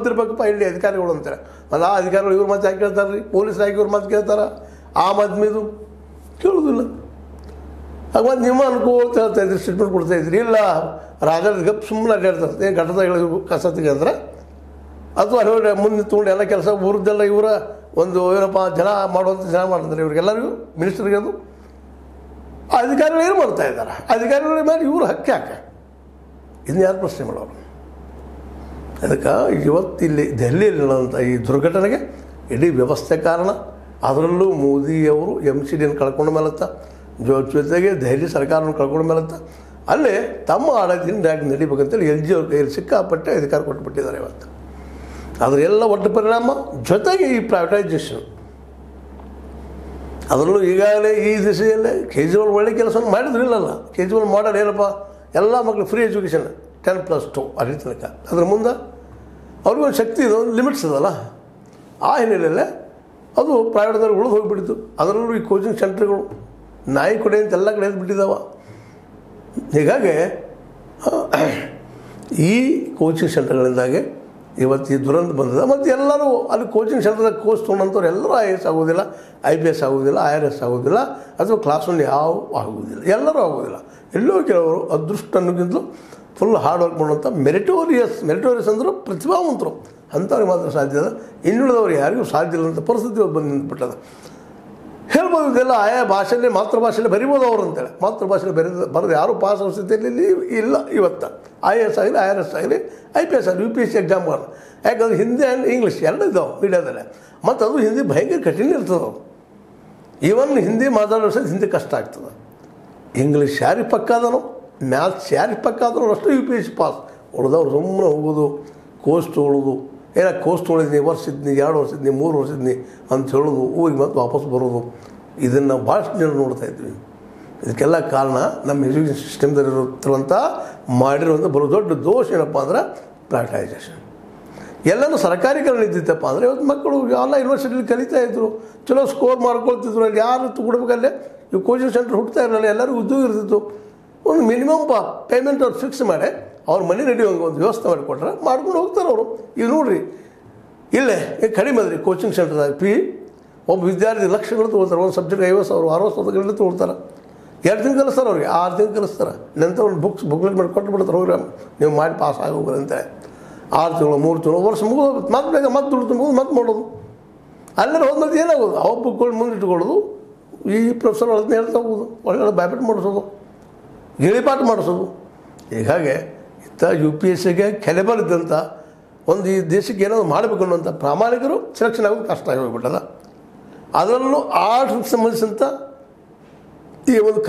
ಬಂದಿರ್ಬೇಕಪ್ಪ ಇಲ್ಲಿ ಅಧಿಕಾರಿಗಳು ಅಂತಾರೆ ಮತ್ತು ಆ ಅಧಿಕಾರಿಗಳು ಇವ್ರ ಮಾತು ಯಾಕೆ ಕೇಳ್ತಾರೆ ರೀ ಪೊಲೀಸ್ ಯಾಕೆ ಇವ್ರ ಮಾತು ಕೇಳ್ತಾರ ಆಮ್ ಆದ್ಮಿದು ಕೇಳೋದಿಲ್ಲ ಆಗ ಮತ್ತೆ ನಿಮ್ಮ ಅನುಕೂಲ ಅಂತ ಹೇಳ್ತಾ ಇದ್ರಿ ಸ್ಟೇಟ್ಮೆಂಟ್ ಕೊಡ್ತಾ ಇದ್ರಿ ಇಲ್ಲ ರಾಜರ ಗಪ್ ಸುಮ್ಮನೆ ಅಡ್ಡಾಡ್ತಾರೆ ಏನು ಘಟನೆಗಳು ಕಸ ತೆಗೆಂದ್ರೆ ಅಥವಾ ಹೇಳಿ ಮುಂದೆ ತೊಗೊಂಡು ಎಲ್ಲ ಕೆಲಸ ಊರದ್ದೆಲ್ಲ ಇವರ ಒಂದು ಏನಪ್ಪ ಜನ ಮಾಡುವಂಥ ಜನ ಮಾಡ್ತಾರೆ ಇವ್ರಿಗೆಲ್ಲರಿಗೂ ಮಿನಿಸ್ಟರ್ಗೆ ಅದು ಆ ಅಧಿಕಾರಿಗಳು ಏನು ಮಾಡ್ತಾ ಇದ್ದಾರೆ ಅಧಿಕಾರಿಗಳ ಮೇಲೆ ಇವರು ಹಕ್ಕಿ ಯಾಕೆ ಇದನ್ನ ಯಾರು ಪ್ರಶ್ನೆ ಮಾಡೋರು ಅದಕ್ಕೆ ಇವತ್ತಿಲ್ಲಿ ದೆಹಲಿಯಲ್ಲಿ ನಡೆದಂಥ ಈ ದುರ್ಘಟನೆಗೆ ಇಡೀ ವ್ಯವಸ್ಥೆ ಕಾರಣ ಅದರಲ್ಲೂ ಮೋದಿಯವರು ಎಮ್ ಸಿ ಡಿಯನ್ನು ಕಳ್ಕೊಂಡ ಮೇಲತ್ತ ಜೊ ಜೊತೆಗೆ ದೆಹಲಿ ಸರ್ಕಾರವನ್ನು ಕಳ್ಕೊಂಡ ಮೇಲತ್ತ ಅಲ್ಲೇ ತಮ್ಮ ಆಡಳಿತದಿಂದ ಡೈರೆಕ್ಟ್ ನಡಿಬೇಕಂತೇಳಿ ಎಲ್ ಜಿ ಅವ್ರ ಕೈಯಲ್ಲಿ ಸಿಕ್ಕಾಪಟ್ಟೆ ಅಧಿಕಾರ ಕೊಟ್ಟುಬಿಟ್ಟಿದ್ದಾರೆ ಇವತ್ತು ಅದರ ಎಲ್ಲ ಒಟ್ಟು ಪರಿಣಾಮ ಜೊತೆಗೆ ಈ ಪ್ರೈವೇಟೈಸೇಷನ್ ಅದರಲ್ಲೂ ಈಗಾಗಲೇ ಈ ದಿಸೆಯಲ್ಲೇ ಕೇಜ್ರಿವಾಲ್ ಒಳ್ಳೆ ಕೆಲಸವನ್ನು ಮಾಡಿದ್ರಿಲ್ಲಲ್ಲ ಕೇಜ್ರಿವಾಲ್ ಮಾಡೋದು ಏನಪ್ಪ ಎಲ್ಲ ಮಕ್ಕಳು free education ten plus two ಅಲ್ಲಿ ತನಕ ಅದ್ರ ಮುಂದೆ ಅವ್ರಿಗೂ ಒಂದು ಶಕ್ತಿ ಇದೆ ಒಂದು ಲಿಮಿಟ್ಸ್ ಇದಲ್ಲ ಆ ಹಿನ್ನೆಲೆಯಲ್ಲೇ ಅದು ಪ್ರೈವೇಟ್ದವ್ರು ಉಳಿದು ಹೋಗಿಬಿಟ್ಟಿತ್ತು ಅದರಲ್ಲೂ ಈ ಕೋಚಿಂಗ್ ಸೆಂಟ್ರ್ಗಳು ನಾಯಿ ಕೊಡೆ ಅಂತ ಎಲ್ಲ ಕಡೆ ಎದ್ದು ಬಿಟ್ಟಿದ್ದಾವ ಹೀಗಾಗಿ ಆ, ಈ ಕೋಚಿಂಗ್ ಸೆಂಟರ್ಗಳಿಂದಾಗೆ ಇವತ್ತು ಈ ದುರಂತ ಬಂದಿದೆ ಮತ್ತು ಎಲ್ಲರೂ ಅಲ್ಲಿ ಕೋಚಿಂಗ್ ಸೆಂಟರ್ದಾಗ ಕೋರ್ಸ್ ತೊಗೊಂಡಂಥವ್ರು ಎಲ್ಲರೂ ಐ ಎಸ್ ಆಗೋದಿಲ್ಲ ಐ ಪಿ ಎಸ್ ಆಗೋದಿಲ್ಲ ಐ ಆರ್ ಎಸ್ ಆಗೋದಿಲ್ಲ ಅಥವಾ ಕ್ಲಾಸ್ ಒನ್ ಯಾವ ಆಗೋದಿಲ್ಲ ಎಲ್ಲರೂ ಆಗೋದಿಲ್ಲ ಎಲ್ಲೋ ಕೆಲವರು ಅದೃಷ್ಟ ಅನ್ನೋಕ್ಕಿಂತಲೂ ಫುಲ್ ಹಾರ್ಡ್ ವರ್ಕ್ ಮಾಡುವಂಥ ಮೆರಿಟೋರಿಯಸ್ ಮೆರಿಟೋರಿಯಸ್ ಅಂದ್ರೆ ಪ್ರತಿಭಾವಂತರು ಅಂಥವ್ರಿಗೆ ಮಾತ್ರ ಸಾಧ್ಯ ಇದೆ ಇನ್ನುಳಿದವ್ರು ಯಾರಿಗೂ ಸಾಧ್ಯ ಇಲ್ಲ ಅಂತ ಪರಿಸ್ಥಿತಿ ಇವತ್ತು ಬಂದು ನಿಂತ್ಬಿಟ್ಟದ ಹೇಳ್ಬೋದು ಇದೆಲ್ಲ ಆಯಾ ಭಾಷೆಯಲ್ಲಿ ಮಾತೃಭಾಷೆಯಲ್ಲಿ ಬರಿಬೋದು ಅವರು ಅಂತೇಳಿ ಮಾತೃಭಾಷೆಯಲ್ಲಿ ಬರೆದ ಬರೆದು ಯಾರೂ ಪಾಸ್ ಆಗೋ ಸ್ಥಿತಿಯಲ್ಲಿ ಇಲ್ಲ ಇವತ್ತು ಐ ಎ ಎಸ್ ಆಗಲಿ ಐ ಆರ್ ಎಸ್ ಆಗಲಿ ಐ ಪಿ ಎಸ್ ಆಗಲಿ ಯು ಪಿ ಎಸ್ ಸಿ ಎಕ್ಸಾಮ್ಗಳು ಯಾಕಂದ್ರೆ ಹಿಂದಿ ಆ್ಯಂಡ್ ಇಂಗ್ಲೀಷ್ ಎರಡು ಇದ್ದಾವೆ ಮೀಡಿಯಾದಲ್ಲಿ ಮತ್ತು ಅದು ಹಿಂದಿ ಭಯಂಕರ ಕಠಿಣ ಇರ್ತದೆ ಅದು ಈವನ್ ಹಿಂದಿ ಮಾತಾಡೋ ಸಹ ಹಿಂದಿ ಕಷ್ಟ ಆಗ್ತದೆ ಇಂಗ್ಲೀಷ್ ಯಾರಿಗೆ ಪಕ್ಕ ಅದನೋ ಮ್ಯಾಥ್ಸ್ ಯಾರಿಗೆ ಪಕ್ಕ ಅದನೋ ಅಷ್ಟು U P S C pass ಉಳಿದವ್ರು ಸುಮ್ಮನೆ ಹೋಗೋದು ಕೋರ್ಸ್ ತೊಗೊಳ್ಳೋದು ಏನೋ ಕೋರ್ಸ್ ತೊಗೊಳಿದ್ನಿ ವರ್ಷ ಇದ್ನಿ ಎರಡು ವರ್ಷ ಇದ್ನಿ ಮೂರು ವರ್ಷ ಇದ್ನಿ ಅಂತ ಹೇಳೋದು ಹೋಗಿ ಮತ್ತೆ ವಾಪಸ್ ಬರೋದು ಇದನ್ನು ಭಾಳಷ್ಟು ಜನ ನೋಡ್ತಾ ಇದ್ವಿ ಇದಕ್ಕೆಲ್ಲ ಕಾರಣ ನಮ್ಮ ಎಜುಕೇಷನ್ ಸಿಸ್ಟಮ್ದಲ್ಲಿರುತ್ತಿರುವಂಥ ಮಾಡಿರುವಂಥ ಬರೋ ದೊಡ್ಡ ದೋಷ ಏನಪ್ಪ ಅಂದ್ರೆ ಪ್ರೈವೇಟೈಸೇಷನ್ ಎಲ್ಲನೂ ಸರ್ಕಾರೀಕರಣ ಇದ್ದಿತ್ತಪ್ಪ ಅಂದರೆ ಇವತ್ತು ಮಕ್ಕಳು ಎಲ್ಲ ಯೂನಿವರ್ಸಿಟಿಲಿ ಕಲಿತಾ ಇದ್ರು ಚಲೋ ಸ್ಕೋರ್ ಮಾಡ್ಕೊಳ್ತಿದ್ರು ಅಲ್ಲಿ ಯಾರು ಕೊಡ್ಬೇಕಲ್ಲೇ ಇವು ಕೋಚಿಂಗ್ ಸೆಂಟರ್ ಹುಡ್ತಾ ಇರಲಿಲ್ಲ ಎಲ್ಲರಿಗೂ ಉದ್ಯೋಗ ಇರ್ತಿತ್ತು ಒಂದು ಮಿನಿಮಮ್ ಪಾ ಪೇಮೆಂಟ್ ಅವ್ರು ಫಿಕ್ಸ್ ಮಾಡಿ ಅವ್ರ ಮನೆ ನಡೆಯುವಂಗೆ ಒಂದು ವ್ಯವಸ್ಥೆ ಮಾಡಿಕೊಟ್ರೆ ಮಾಡ್ಕೊಂಡು ಹೋಗ್ತಾರೆ ಅವರು ಈಗ ನೋಡ್ರಿ ಇಲ್ಲೇ ಈಗ ಕಡಿಮೆ ಅದ್ರಿ ಕೋಚಿಂಗ್ ಸೆಂಟರ್ದಾಗ ಫೀ ಒಬ್ಬ ವಿದ್ಯಾರ್ಥಿ ಲಕ್ಷಗಳು ತೊಗೊಳ್ತಾರೆ ಒಂದು ಸಬ್ಜೆಕ್ಟ್ ಐವತ್ತು ಸಾವಿರ ಅರವತ್ತು ಸಾವಿರ ಗಂಟೆ ತೊಗೊಳ್ತಾರೆ ಎರಡು ತಿಂಗಳು ಕಲಿಸ್ತಾರೆ ಅವ್ರಿಗೆ ಆರು ತಿಂಗಳು ಕಲಿಸ್ತಾರೆ ನಂತರ ಒಂದು ಬುಕ್ಸ್ ಬುಕ್ಲೆಟ್ ಮಾಡಿ ಕೊಟ್ಟು ಬಿಡ್ತಾರೆ ಹೋಗ್ರಿ ನೀವು ಮಾಡಿ ಪಾಸ್ ಆಗೋಗ್ರಿ ಅಂತೇಳಿ ಆರು ತಿಂಗಳು ಮೂರು ತಿಂಗಳು ವರ್ಷ ಮುಗಿದು ಮತ್ತೆ ಬೇಗ ಮತ್ತೆ ದುಡ್ಡು ತುಂಬೋದು ಮತ್ತೆ ಮಾಡೋದು ಅಲ್ಲೇ ಹೋದ್ಮೇಲೆ ಏನಾಗೋದು ಅವ ಬುಕ್ಗಳು ಮುಂದೆ ಇಟ್ಕೊಳ್ಳೋದು ಈ ಪ್ರೊಫೆಸರ್ ಅದನ್ನ ಹೇಳ್ತಾ ಹೋಗೋದು ಒಳ್ಳೆ ಬ್ಯಾಪೆಟ್ ಮಾಡಿಸೋದು ಗಿಳಿಪಾಠ ಮಾಡಿಸೋದು ಹೀಗಾಗಿ ಇತ್ತ ಯು ಪಿ ಎಸ್ ಸಿಗೆ ಕೆಲೆಬಲ್ ಇದ್ದಂಥ ಒಂದು ಈ ದೇಶಕ್ಕೆ ಏನಾದ್ರು ಮಾಡಬೇಕು ಅನ್ನುವಂಥ ಪ್ರಾಮಾಣಿಕರು ಸೆಲೆಕ್ಷನ್ ಆಗೋದು ಕಷ್ಟ ಆಗಿ ಹೋಗ್ಬಿಟ್ಟದ ಅದರಲ್ಲೂ ಆರ್ಟ್ಸ್ಗೆ ಸಂಬಂಧಿಸಿದಂಥ ಈ ಒಂದು